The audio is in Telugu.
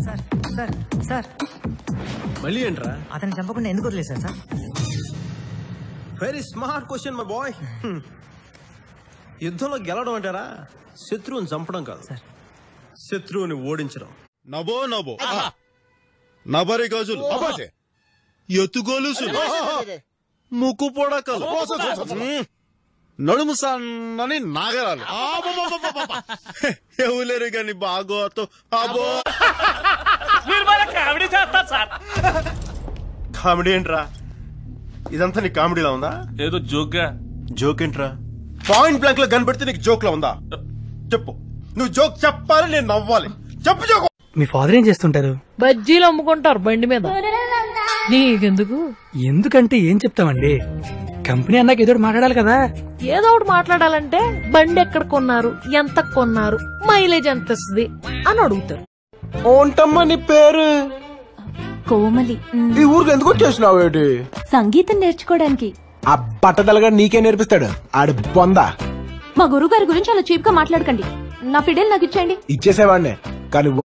సార్ సార్ సార్ మళ్ళీ ఏంట్రా అతను చంపకుండా ఎందుకు వదిలేశారు sir very smart question my boy యుద్ధంలో గెలవడం అంటారా శత్రువుని చంపడం కాదు సార్. శత్రువుని ఓడించడం నభో నభో నభరి గజులు ఎత్తుగోలుసులు ముక్కు పొడకలు మ్మ్. నడుము సన్నని నాగరాలు ఎవలేరు గాని బాగోతో అబో కామెడీ ఏంట్రా ఇదంతా నీకు కామెడీలా ఉందా ఏదో జోక్గా జోక్ ఏంట్రా పాయింట్ బ్లాంక్ లో కనబడితే నీకు జోక్ లో ఉందా చెప్పు నువ్వు జోక్ చెప్పాలి నేను నవ్వాలి చెప్పు జోక్ మీ ఫాదర్ ఏం చేస్తుంటారు బజ్జీలు అమ్ముకుంటారు బండి మీద నీకెందుకు ఎందుకంటే ఏం చెప్తామండి కంపెనీ అన్నాక ఏదో ఒకటి మాట్లాడాలి కదా ఏదో ఒకటి మాట్లాడాలంటే బండి ఎక్కడ కొన్నారు ఎంత కొన్నారు మైలేజ్ ఎంత ఇస్తుంది అని అడుగుతారు ఏంటమ్మా నీ పేరు కోమలి మ్, ఈ ఊరికి ఎందుకు వచ్చేసినావు ఏంటి సంగీతం నేర్చుకోవడానికి ఆ బట్టదలగా నీకే నేర్పిస్తాడు ఆడి బొంద మా గురువు గారి గురించి అలా చీప్ గా మాట్లాడకండి నా ఫిడెల్ నాకు ఇచ్చేయండి ఇచ్చేసేవాడినే కానీ